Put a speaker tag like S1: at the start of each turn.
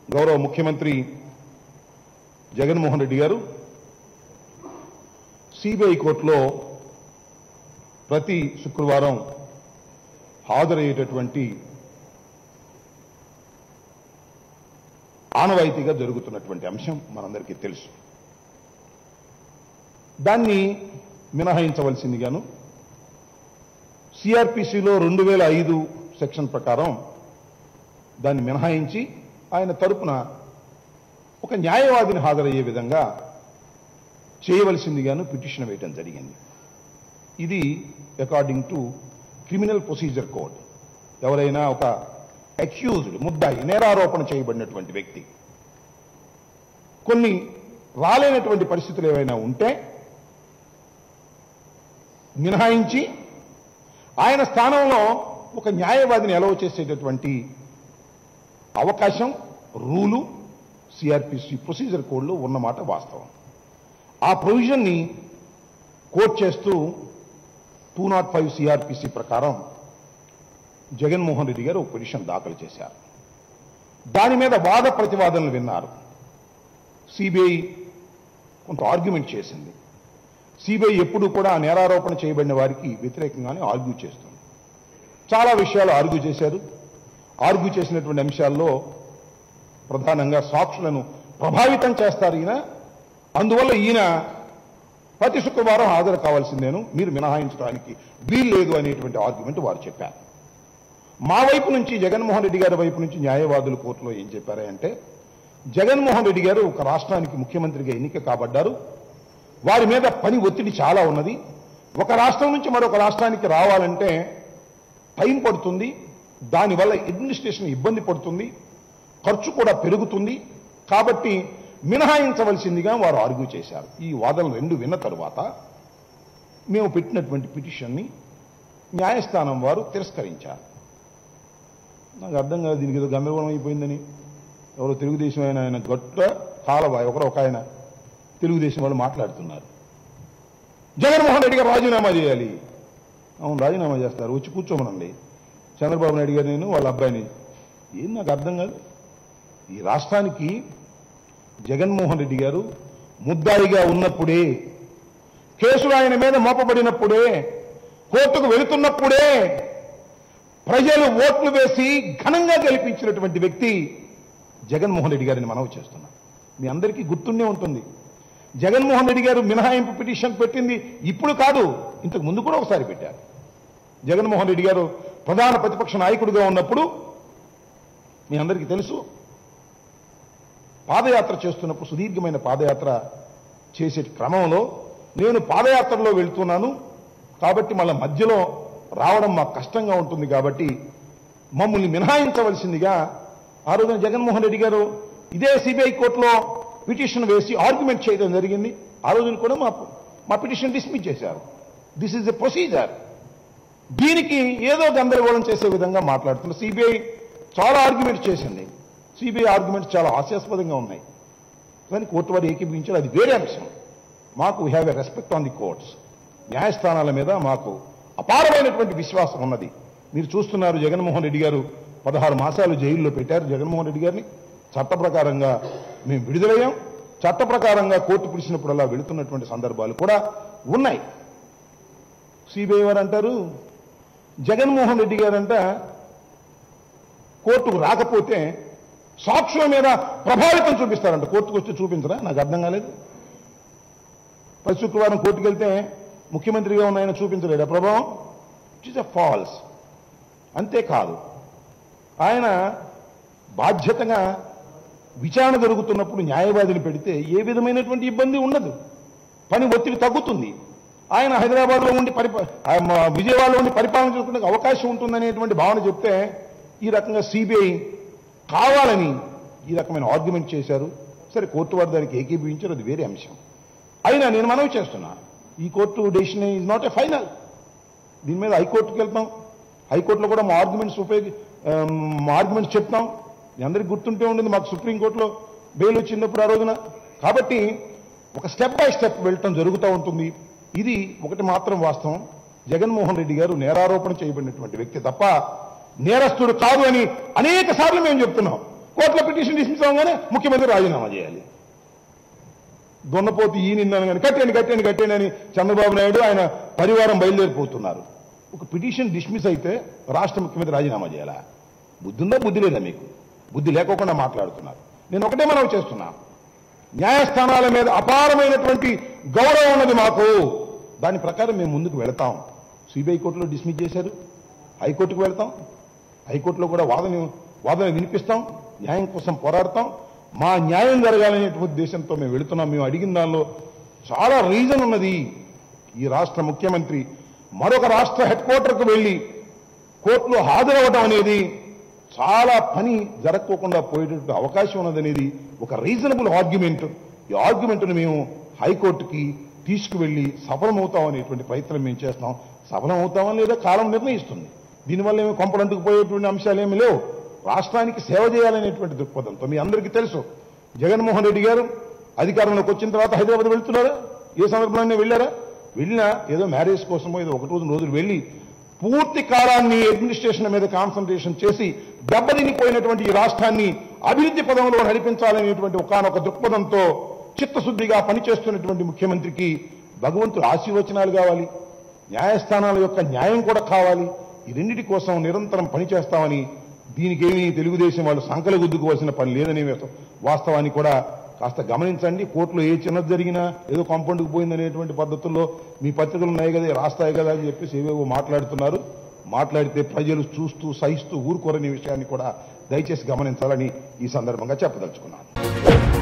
S1: గౌరవ ముఖ్యమంత్రి జగన్మోహన్ రెడ్డి గారు సిబిఐ కోర్టులో ప్రతి శుక్రవారం హాజరయ్యేటటువంటి ఆనవాయితీగా జరుగుతున్నటువంటి అంశం మనందరికీ తెలుసు దాన్ని మినహాయించవలసిందిగాను సిఆర్పిసిలో రెండు వేల ఐదు సెక్షన్ ప్రకారం దాన్ని మినహాయించి ఆయన తరపున ఒక న్యాయవాదిని హాజరయ్యే విధంగా చేయవలసిందిగాను పిటిషన్ వేయటం జరిగింది ఇది according to criminal procedure code ఎవరైనా ఒక అక్యూజ్డ్ ముద్దాయి నేరారోపణ చేయబడినటువంటి వ్యక్తి కొన్ని రాలేనటువంటి పరిస్థితులు ఏవైనా ఉంటే మినహాయించి ఆయన స్థానంలో ఒక న్యాయవాదిని ఎలవ చేసేటటువంటి అవకాశం రూలు సిఆర్పిసి ప్రొసీజర్ కోడ్లో ఉన్నమాట వాస్తవం ఆ ప్రొవిజన్ని కోట్ చేస్తూ టూ నాట్ ఫైవ్ సిఆర్పిసి ప్రకారం జగన్మోహన్ రెడ్డి గారు ఒక పిటిషన్ దాఖలు చేశారు దాని మీద వాద ప్రతివాదనలు విన్నారు సిబిఐ కొంత ఆర్గ్యుమెంట్ చేసింది సిబిఐ ఎప్పుడు కూడా నేరారోపణ చేయబడిన వారికి వ్యతిరేకంగానే ఆర్గ్యూ చేస్తుంది చాలా విషయాలు ఆర్గ్యూ చేశారు ఆర్గ్యూ చేసినటువంటి అంశాల్లో ప్రధానంగా సాక్షులను ప్రభావితం చేస్తారు ఈయన అందువల్ల ఈయన ప్రతి శుక్రవారం హాజరు కావాల్సిందేను మీరు మినహాయించడానికి వీల్లేదు అనేటువంటి ఆర్గ్యుమెంట్ వారు చెప్పారు మా వైపు నుంచి జగన్మోహన్ రెడ్డి గారి వైపు నుంచి న్యాయవాదులు కోర్టులో ఏం చెప్పారంటే జగన్మోహన్ రెడ్డి గారు ఒక రాష్ట్రానికి ముఖ్యమంత్రిగా ఎన్నిక కాబడ్డారు వారి మీద పని ఒత్తిడి చాలా ఉన్నది ఒక రాష్ట్రం నుంచి మరొక రాష్ట్రానికి రావాలంటే టైం పడుతుంది దానివల్ల అడ్మినిస్ట్రేషన్ ఇబ్బంది పడుతుంది ఖర్చు కూడా పెరుగుతుంది కాబట్టి మినహాయించవలసిందిగా వారు ఆర్గ్యూ చేశారు ఈ వాదనలు రెండు విన్న తరువాత మేము పెట్టినటువంటి పిటిషన్ని న్యాయస్థానం వారు తిరస్కరించారు నాకు అర్థం కాదు దీనికి ఏదో గందరగోళం అయిపోయిందని ఎవరో తెలుగుదేశం ఆయన ఆయన గొట్ట కాలబాయ్ ఒకరు ఒక ఆయన తెలుగుదేశం వాళ్ళు మాట్లాడుతున్నారు జగన్మోహన్ రెడ్డి గారు రాజీనామా చేయాలి అవును రాజీనామా చేస్తారు వచ్చి కూర్చోమనండి చంద్రబాబు నాయుడు గారు నేను వాళ్ళ అబ్బాయిని ఏం నాకు అర్థం కాదు ఈ రాష్ట్రానికి జగన్మోహన్ రెడ్డి గారు ముద్దాయిగా ఉన్నప్పుడే కేసులు ఆయన మీద మోపబడినప్పుడే కోర్టుకు వెళుతున్నప్పుడే ప్రజలు ఓట్లు వేసి ఘనంగా గెలిపించినటువంటి వ్యక్తి జగన్మోహన్ రెడ్డి గారిని మనవి చేస్తున్నా మీ అందరికీ గుర్తుండే ఉంటుంది జగన్మోహన్ రెడ్డి గారు మినహాయింపు పిటిషన్ పెట్టింది ఇప్పుడు కాదు ఇంతకు ముందు కూడా ఒకసారి పెట్టారు జగన్మోహన్ రెడ్డి గారు ప్రధాన ప్రతిపక్ష నాయకుడిగా ఉన్నప్పుడు మీ అందరికీ తెలుసు పాదయాత్ర చేస్తున్నప్పుడు సుదీర్ఘమైన పాదయాత్ర చేసే క్రమంలో నేను పాదయాత్రలో వెళ్తున్నాను కాబట్టి మళ్ళీ మధ్యలో రావడం మాకు కష్టంగా ఉంటుంది కాబట్టి మమ్మల్ని మినహాయించవలసిందిగా ఆ రోజున జగన్మోహన్ రెడ్డి గారు ఇదే సిబిఐ కోర్టులో పిటిషన్ వేసి ఆర్గ్యుమెంట్ చేయడం జరిగింది ఆ రోజున కూడా మా మా పిటిషన్ డిస్మిస్ చేశారు దిస్ ఈజ్ ఎ ప్రొసీజర్ దీనికి ఏదో గందరగోళం చేసే విధంగా మాట్లాడుతున్నారు సిబిఐ చాలా ఆర్గ్యుమెంట్ చేసింది సిబిఐ ఆర్గ్యుమెంట్స్ చాలా హాస్యాస్పదంగా ఉన్నాయి కానీ కోర్టు వారు ఏకీభవించారు అది వేరే అంశం మాకు we have a respect on the courts న్యాయస్థానాల మీద మాకు అపారమైనటువంటి విశ్వాసం ఉన్నది మీరు చూస్తున్నారు జగన్మోహన్ రెడ్డి గారు పదహారు మాసాలు జైల్లో పెట్టారు జగన్మోహన్ రెడ్డి గారిని చట్ట ప్రకారంగా మేము విడుదలయ్యాం చట్ట ప్రకారంగా కోర్టు పిలిచినప్పుడల్లా వెళుతున్నటువంటి సందర్భాలు కూడా ఉన్నాయి సిబిఐ వారు అంటారు జగన్మోహన్ రెడ్డి గారంట కోర్టుకు రాకపోతే సాక్షుల మీద ప్రభావితం చూపిస్తారంట కోర్టుకు వచ్చి చూపించరా నాకు అర్థం కాలేదు ప్రతి శుక్రవారం కోర్టుకు వెళ్తే ముఖ్యమంత్రిగా ఉన్న ఆయన చూపించలేడా ప్రభావం ఇట్ ఈస్ ఎ ఫాల్స్ అంతేకాదు ఆయన బాధ్యతగా విచారణ జరుగుతున్నప్పుడు న్యాయవాదిని పెడితే ఏ విధమైనటువంటి ఇబ్బంది ఉండదు పని ఒత్తిడి తగ్గుతుంది ఆయన హైదరాబాద్లో ఉండి పరిపా ఆ, మ, విజయవాడలో ఉండి పరిపాలన చేసుకునే అవకాశం ఉంటుందనేటువంటి భావన చెప్తే ఈ రకంగా సిబిఐ కావాలని ఈ రకమైన ఆర్గ్యుమెంట్ చేశారు సరే కోర్టు వారు దానికి ఏకీభవించారు అది వేరే అంశం అయినా నేను మనవి చేస్తున్నా ఈ court decision is not a final దీని మీద హైకోర్టుకి వెళ్తాం హైకోర్టులో కూడా మా ఆర్గ్యుమెంట్స్ ఉపయోగి ఆ, మా ఆర్గ్యుమెంట్స్ చెప్తాం మీ అందరికి గుర్తుంటే ఉంటుంది మాకు సుప్రీంకోర్టులో బెయిల్ వచ్చినప్పుడు ఆ రోజున కాబట్టి ఒక స్టెప్ బై స్టెప్ వెళ్ళటం జరుగుతూ ఉంటుంది ఇది ఒకటి మాత్రం వాస్తవం జగన్మోహన్ రెడ్డి గారు నేరారోపణ చేయబడినటువంటి వ్యక్తి తప్ప నేరస్తుడు కాదు అని అనేక సార్లు మేము చెప్తున్నాం కోర్టులో పిటిషన్ డిస్మిస్ అవగానే ముఖ్యమంత్రి రాజీనామా చేయాలి దున్నపోతు ఈ నిన్నాను కానీ కట్టండి కట్టండి కట్టండి అని చంద్రబాబు నాయుడు ఆయన పరివారం బయలుదేరిపోతున్నారు ఒక పిటిషన్ డిస్మిస్ అయితే రాష్ట్ర ముఖ్యమంత్రి రాజీనామా చేయాలా బుద్ధి ఉందా బుద్ధి లేదా మీకు బుద్ధి లేకోకుండా మాట్లాడుతున్నారు నేను ఒకటే మనం చేస్తున్నా న్యాయస్థానాల మీద అపారమైనటువంటి గౌరవం ఉన్నది మాకు దాని ప్రకారం మేము ముందుకు వెళతాం సిబిఐ కోర్టులో డిస్మిస్ చేశారు హైకోర్టుకు వెళ్తాం హైకోర్టులో కూడా వాదన వాదన వినిపిస్తాం న్యాయం కోసం పోరాడతాం మా న్యాయం జరగాలనేటువంటి ఉద్దేశంతో మేము వెళుతున్నాం మేము అడిగిన దానిలో చాలా రీజన్ ఉన్నది ఈ రాష్ట్ర ముఖ్యమంత్రి మరొక రాష్ట్ర హెడ్ క్వార్టర్కు వెళ్లి కోర్టులో హాజరవడం అనేది చాలా పని జరగకోకుండా పోయేటటువంటి అవకాశం ఉన్నదనేది ఒక రీజనబుల్ ఆర్గ్యుమెంట్ ఈ ఆర్గ్యుమెంట్ను మేము హైకోర్టుకి తీసుకువెళ్లి సఫలమవుతాం అనేటువంటి ప్రయత్నం మేము చేస్తాం సఫలమవుతామని లేదా కాలం నిర్ణయిస్తుంది దీనివల్ల ఏమి కొంపలంటుకు పోయేటువంటి అంశాలు ఏమి లేవు రాష్ట్రానికి సేవ చేయాలనేటువంటి దృక్పథంతో మీ అందరికీ తెలుసు జగన్మోహన్ రెడ్డి గారు అధికారంలోకి వచ్చిన తర్వాత హైదరాబాద్ వెళ్తున్నారా ఏ సందర్భంలో వెళ్ళారా వెళ్ళినా ఏదో మ్యారేజ్ కోసమో ఏదో ఒక రోజు రోజులు వెళ్ళి పూర్తి కాలాన్ని అడ్మినిస్ట్రేషన్ మీద కాన్సన్ట్రేషన్ చేసి దెబ్బతినిపోయినటువంటి ఈ రాష్ట్రాన్ని అభివృద్ధి పదంలో నడిపించాలనేటువంటి ఒకనొక దృక్పథంతో చిత్తశుద్ధిగా పనిచేస్తున్నటువంటి ముఖ్యమంత్రికి భగవంతుడు ఆశీర్వచనాలు కావాలి న్యాయస్థానాల యొక్క న్యాయం కూడా కావాలి ఈ రెండిటి కోసం నిరంతరం పనిచేస్తామని దీనికేమీ తెలుగుదేశం వాళ్ళు సంకల గుద్దుకోవాల్సిన పని లేదని వాస్తవాన్ని కూడా కాస్త గమనించండి కోర్టులో ఏ చిన్నది జరిగినా ఏదో కాంపౌండ్కి పోయిందనేటువంటి పద్ధతుల్లో మీ పత్రికలు ఉన్నాయి కదా రాస్తాయి కదా అని చెప్పేసి ఏవేవో మాట్లాడుతున్నారు మాట్లాడితే ప్రజలు చూస్తూ సహిస్తూ ఊరుకోరనే విషయాన్ని కూడా దయచేసి గమనించాలని ఈ సందర్భంగా చెప్పదలుచుకున్నాను